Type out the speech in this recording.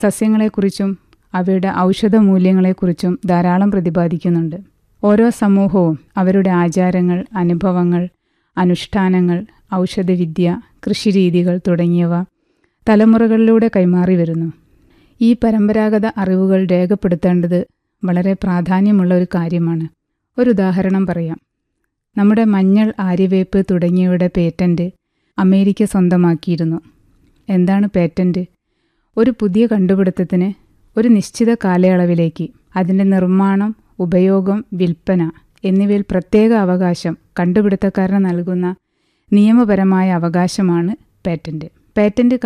സസ്യങ്ങളെക്കുറിച്ചും അവയുടെ ഔഷധ മൂല്യങ്ങളെക്കുറിച്ചും ധാരാളം പ്രതിപാദിക്കുന്നുണ്ട് ഓരോ സമൂഹവും അവരുടെ ആചാരങ്ങൾ അനുഭവങ്ങൾ അനുഷ്ഠാനങ്ങൾ ഔഷധവിദ്യ കൃഷിരീതികൾ തുടങ്ങിയവ തലമുറകളിലൂടെ കൈമാറി വരുന്നു ഈ പരമ്പരാഗത അറിവുകൾ രേഖപ്പെടുത്തേണ്ടത് വളരെ പ്രാധാന്യമുള്ള ഒരു കാര്യമാണ് ഒരു ഉദാഹരണം പറയാം നമ്മുടെ മഞ്ഞൾ ആര്യവേപ്പ് തുടങ്ങിയവയുടെ പേറ്റന്റ് അമേരിക്ക സ്വന്തമാക്കിയിരുന്നു എന്താണ് പേറ്റന്റ് ഒരു പുതിയ കണ്ടുപിടുത്തത്തിന് ഒരു നിശ്ചിത കാലയളവിലേക്ക് അതിൻ്റെ നിർമ്മാണം ഉപയോഗം വിൽപ്പന എന്നിവയിൽ പ്രത്യേക അവകാശം കണ്ടുപിടുത്തക്കാരന് നൽകുന്ന നിയമപരമായ അവകാശമാണ് പേറ്റന്റ് പേറ്റന്റ്